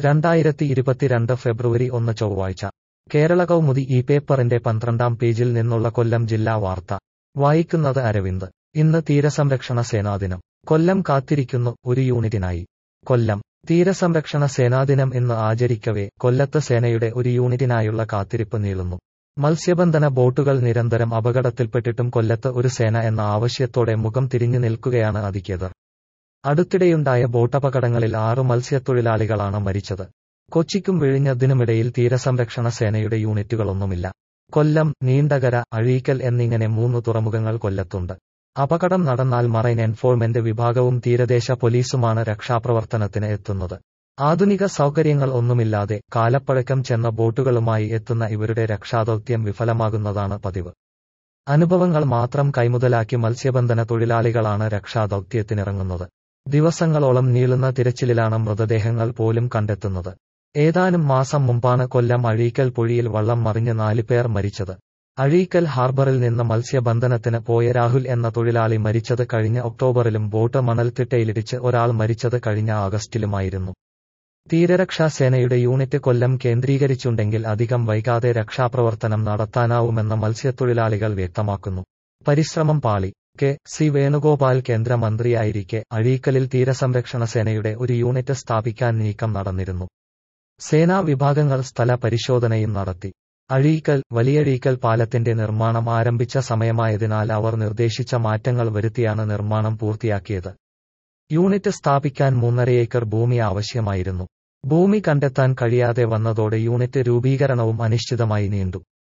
രണ്ടായിരത്തി ഇരുപത്തിരണ്ട് ഫെബ്രുവരി ഒന്ന് ചൊവ്വാഴ്ച കേരള കൗമുദി ഈ പേപ്പറിന്റെ പന്ത്രണ്ടാം പേജിൽ നിന്നുള്ള കൊല്ലം ജില്ലാ വാർത്ത വായിക്കുന്നത് അരവിന്ദ് ഇന്ന് തീരസംരക്ഷണ സേനാദിനം കൊല്ലം കാത്തിരിക്കുന്നു ഒരു യൂണിറ്റിനായി കൊല്ലം തീരസംരക്ഷണ സേനാദിനം ഇന്ന് ആചരിക്കവേ കൊല്ലത്ത് സേനയുടെ ഒരു യൂണിറ്റിനായുള്ള കാത്തിരിപ്പ് നീളുന്നു മത്സ്യബന്ധന ബോട്ടുകൾ നിരന്തരം അപകടത്തിൽപ്പെട്ടിട്ടും കൊല്ലത്ത് ഒരു സേന എന്ന ആവശ്യത്തോടെ മുഖം തിരിഞ്ഞു നിൽക്കുകയാണ് അധികൃതർ അടുത്തിടെയുണ്ടായ ബോട്ടപകടങ്ങളിൽ ആറു മത്സ്യത്തൊഴിലാളികളാണ് മരിച്ചത് കൊച്ചിക്കും വിഴിഞ്ഞതിനുമിടയിൽ തീരസംരക്ഷണ സേനയുടെ യൂണിറ്റുകളൊന്നുമില്ല കൊല്ലം നീണ്ടകര അഴീക്കൽ എന്നിങ്ങനെ മൂന്ന് തുറമുഖങ്ങൾ കൊല്ലത്തുണ്ട് അപകടം നടന്നാൽ മറൈൻ എൻഫോഴ്മെന്റ് വിഭാഗവും തീരദേശ പോലീസുമാണ് രക്ഷാപ്രവർത്തനത്തിന് എത്തുന്നത് ആധുനിക സൗകര്യങ്ങൾ ഒന്നുമില്ലാതെ കാലപ്പഴക്കം ചെന്ന ബോട്ടുകളുമായി എത്തുന്ന ഇവരുടെ രക്ഷാദൗത്യം വിഫലമാകുന്നതാണ് പതിവ് അനുഭവങ്ങൾ മാത്രം കൈമുതലാക്കി മത്സ്യബന്ധന തൊഴിലാളികളാണ് രക്ഷാദൗത്യത്തിനിറങ്ങുന്നത് ദിവസങ്ങളോളം നീളുന്ന തിരച്ചിലിലാണ് മൃതദേഹങ്ങൾ പോലും കണ്ടെത്തുന്നത് ഏതാനും മാസം മുമ്പാണ് കൊല്ലം അഴീക്കൽ പുഴയിൽ വള്ളം മറിഞ്ഞ് നാലുപേർ മരിച്ചത് അഴീക്കൽ ഹാർബറിൽ നിന്ന് മത്സ്യബന്ധനത്തിന് പോയ രാഹുൽ എന്ന തൊഴിലാളി മരിച്ചത് കഴിഞ്ഞ ഒക്ടോബറിലും ബോട്ട് മണൽത്തിട്ടയിലിടിച്ച് ഒരാൾ മരിച്ചത് കഴിഞ്ഞ ആഗസ്റ്റിലുമായിരുന്നു തീരരക്ഷാസേനയുടെ യൂണിറ്റ് കൊല്ലം കേന്ദ്രീകരിച്ചുണ്ടെങ്കിൽ അധികം വൈകാതെ രക്ഷാപ്രവർത്തനം നടത്താനാവുമെന്ന് മത്സ്യത്തൊഴിലാളികൾ വ്യക്തമാക്കുന്നു പരിശ്രമം പാളി കെ സി വേണുഗോപാൽ കേന്ദ്രമന്ത്രിയായിരിക്കെ അഴീക്കലിൽ തീരസംരക്ഷണ സേനയുടെ ഒരു യൂണിറ്റ് സ്ഥാപിക്കാൻ നീക്കം നടന്നിരുന്നു സേനാ വിഭാഗങ്ങൾ സ്ഥല പരിശോധനയും നടത്തി അഴീക്കൽ വലിയഴീക്കൽ പാലത്തിന്റെ നിർമ്മാണം ആരംഭിച്ച സമയമായതിനാൽ അവർ നിർദ്ദേശിച്ച മാറ്റങ്ങൾ വരുത്തിയാണ് നിർമ്മാണം പൂർത്തിയാക്കിയത് യൂണിറ്റ് സ്ഥാപിക്കാൻ മൂന്നര ഏക്കർ ഭൂമി ആവശ്യമായിരുന്നു ഭൂമി കണ്ടെത്താൻ കഴിയാതെ വന്നതോടെ യൂണിറ്റ് രൂപീകരണവും അനിശ്ചിതമായി നീണ്ടു